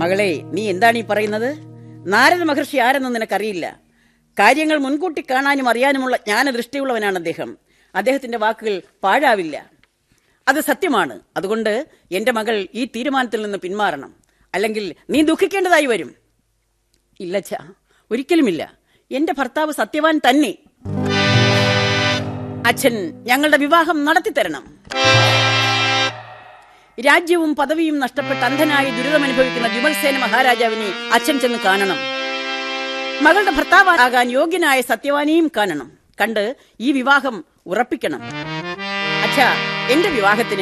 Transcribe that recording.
മകളെ നീ എന്താണ് ഈ പറയുന്നത് നാരദ മഹർഷി ആരെന്ന് നിനക്കറിയില്ല കാര്യങ്ങൾ മുൻകൂട്ടി കാണാനും അറിയാനുമുള്ള ജ്ഞാനദൃഷ്ടിയുള്ളവനാണ് അദ്ദേഹം അദ്ദേഹത്തിന്റെ വാക്കുകൾ പാഴാവില്ല അത് സത്യമാണ് അതുകൊണ്ട് എന്റെ മകൾ ഈ തീരുമാനത്തിൽ നിന്ന് പിന്മാറണം അല്ലെങ്കിൽ നീ ദുഃഖിക്കേണ്ടതായി വരും ഇല്ലച്ച ഒരിക്കലുമില്ല എന്റെ ഭർത്താവ് സത്യവാൻ തന്നെ അച്ഛൻ ഞങ്ങളുടെ വിവാഹം നടത്തിത്തരണം രാജ്യവും പദവിയും നഷ്ടപ്പെട്ട് അന്ധനായി ദുരിതമനുഭവിക്കുന്ന വിമൽസേന മഹാരാജാവിനെ അച്ഛൻ ചെന്ന് കാണണം മകളുടെ ഭർത്താവാകാൻ യോഗ്യനായ സത്യവാനിയും കാണണം കണ്ട് ഈ വിവാഹം ഉറപ്പിക്കണം അച്ഛാ എന്റെ വിവാഹത്തിന്